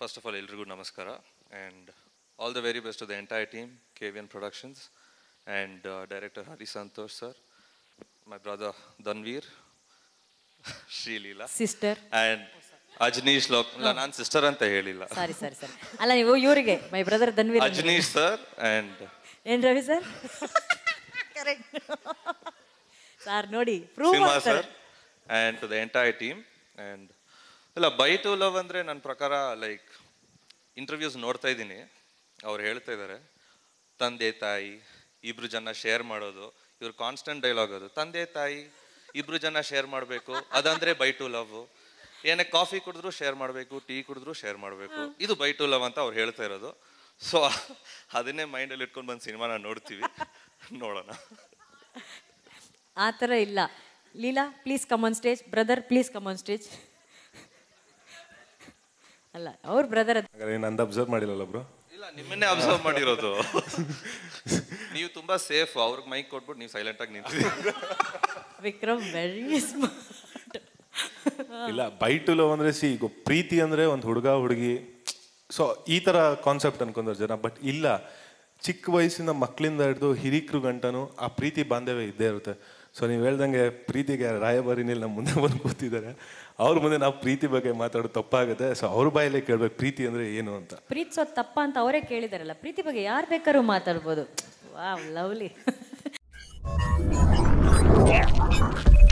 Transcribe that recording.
first of all ಎಲ್ರಿಗೂ ನಮಸ್ಕಾರ and all the very best to the entire team K V N productions and director Hari Santhosh sir my brother Dhanveer Sreeleela sister and Ajaneesh Lok ಇಲ್ಲ ನಾನು sister ಅಂತ ಹೇಳಿಲ್ಲ ಸಾರಿ ಸಾರಿ ಸರಿ ಅಲ್ಲ ನೀವು ಇವರಿಗೆ ಮೈ ಬ್ರದರ್ ಧನ್ವೀರ್ ಅಂದ್ರೆ- ಅಜ್ನೀಶ್ ಸರ್ ಆ್ಯಂಡ್ ಏನ್ ರವಿ ಸರ್ ಕರೆಕ್ಟ್ ಸರ್ ನೋಡಿ ಪ್ರೂವ್ ಸಿಂಹ ಮಾಡ್ತಾರೆ sir and to the entire team and ಇಲ್ಲ ಬೈ ಟು ಲವ್ ಅಂದರೆ ನನ್ನ ಪ್ರಕಾರ ಲೈಕ್ ಇಂಟರ್ವ್ಯೂಸ್ ನೋಡ್ತಾ ಇದ್ದೀನಿ ಅವ್ರು ಹೇಳ್ತಾ ಇದ್ದಾರೆ ತಂದೆ ತಾಯಿ ಇಬ್ರು ಜನ ಶೇರ್ ಮಾಡೋದು ಇವ್ರು ಕಾನ್ಸ್ಟೆಂಟ್ ಡೈಲಾಗ್ ಅದು ತಂದೆ ತಾಯಿ ಇಬ್ರು ಜನ ಶೇರ್ ಮಾಡಬೇಕು ಅದಂದ್ರೆ ಬೈ ಟು ಲವ್ ಏನೇ ಕಾಫಿ ಕುಡಿದ್ರು ಶೇರ್ ಮಾಡಬೇಕು ಟೀ ಕುಡಿದ್ರು ಶೇರ್ ಮಾಡಬೇಕು ಇದು ಬೈ ಟು ಲವ್ ಅಂತ ಅವ್ರು ಹೇಳ್ತಾ ಇರೋದು ಸೊ ಅದನ್ನೇ ಮೈಂಡಲ್ಲಿ ಇಟ್ಕೊಂಡು ಬಂದು ಸಿನಿಮಾನ ನೋಡ್ತೀವಿ ನೋಡೋಣ ಆ ಥರ ಇಲ್ಲ Leela please come on stage brother please come on stage ಅಲ್ಲ ಅವ್ರ ಬ್ರದರ್ ಹಾಗಾದ್ರೆ ನಂದು ಅಬ್ಸರ್ವ್ ಮಾಡಿಲ್ಲಲ್ಲ ಬ್ರೋ ಇಲ್ಲ ನಿಮ್ಮನ್ನೇ ಅಬ್ಸರ್ವ್ ಮಾಡಿರೋದು ನೀವು ತುಂಬಾ ಸೇಫ್ ಅವ್ರಿಗೆ ಮೈಕ್ ಕೊಟ್ಬಿಟ್ಟು ನೀವು ಸೈಲೆಂಟ್ ಆಗಿ ನಿಂತಿದ್ದೀರಿ ವಿಕ್ರಮ್ ವೆರಿ ಸ್ಮಾರ್ಟ್ ಇಲ್ಲ ಬೈ ಟು ಲವ್ ಅಂದ್ರೆ ಸಿ ಈಗ ಪ್ರೀತಿ ಅಂದ್ರೆ ಒಂದು ಹುಡುಗ ಹುಡುಗಿ ಸೊ ಈ ತರ ಕಾನ್ಸೆಪ್ಟ್ ಅನ್ಕೊಂಡ್ರು ಜನ ಬಟ್ ಇಲ್ಲ ಚಿಕ್ಕ ವಯಸ್ಸಿನ ಮಕ್ಕಳಿಂದ ಹಿಡಿದು ಹಿರಿಕರು ಗಂಟನು ಆ ಪ್ರೀತಿ ಬಾಂಧವ್ಯ ಇದ್ದೇ ಇರುತ್ತೆ ಸೊ ನೀವು ಹೇಳ್ದಂಗೆ ಪ್ರೀತಿಗೆ ರಾಯಭಾರಿನಲ್ಲಿ ನಮ್ಮ ಮುಂದೆ ಬಂದು ಕೂತಿದ್ದಾರೆ ಅವ್ರ ಮುಂದೆ ನಾವು ಪ್ರೀತಿ ಬಗ್ಗೆ ಮಾತಾಡೋದು ತಪ್ಪಾಗುತ್ತೆ ಸೊ ಅವ್ರ ಬಾಯಲ್ಲೇ ಕೇಳ್ಬೇಕು ಪ್ರೀತಿ ಅಂದ್ರೆ ಏನು ಅಂತ ಪ್ರೀತಿಸೋದು ತಪ್ಪ ಅಂತ ಅವರೇ ಕೇಳಿದಾರಲ್ಲ ಪ್ರೀತಿ ಬಗ್ಗೆ ಯಾರು ಬೇಕಾದ್ರೂ ಮಾತಾಡ್ಬೋದು ವಾವ್ ಲವ್ಲಿ